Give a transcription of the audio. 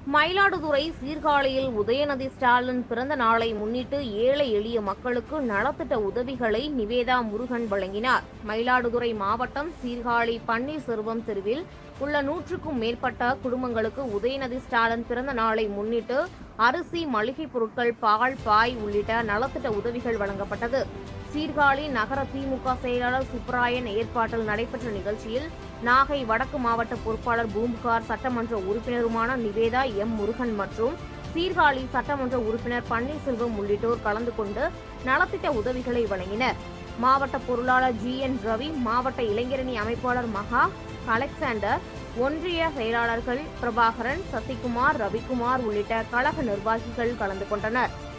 மயிலாடுதுறை சீர்காழியில் உதயநிதி ஸ்டாலின் பிறந்த நாளை முன்னிட்டு ஏழை எளிய மக்களுக்கு நலத்திட்ட உதவிகளை நிவேதா முருகன் வழங்கினார் மயிலாடுதுறை மாவட்டம் சீர்காழி பன்னீர்செல்வம் தெருவில் உள்ள நூற்றுக்கும் மேற்பட்ட குடும்பங்களுக்கு உதயநிதி ஸ்டாலின் பிறந்த நாளை முன்னிட்டு அரிசி மளிகை பொருட்கள் பால் பாய் உள்ளிட்ட நலத்திட்ட உதவிகள் வழங்கப்பட்டது சீர்காழி நகர திமுக செயலாளர் சுப்பராயன் ஏற்பாட்டில் நடைபெற்ற நிகழ்ச்சியில் நாகை வடக்கு மாவட்ட பொறுப்பாளர் பூம்புகார் சட்டமன்ற உறுப்பினருமான நிவேதா எம் முருகன் மற்றும் சீர்காழி சட்டமன்ற உறுப்பினர் பன்னீர்செல்வம் உள்ளிட்டோர் கலந்து கொண்டு நலத்திட்ட உதவிகளை வழங்கினர் மாவட்ட பொருளாளர் ஜி என் ரவி மாவட்ட இளைஞரணி அமைப்பாளர் மகா அலெக்சாண்டர் ஒன்றிய செயலாளர்கள் பிரபாகரன் சசிகுமார் ரவிக்குமார் உள்ளிட்ட கழக நிர்வாகிகள் கலந்து கொண்டனர்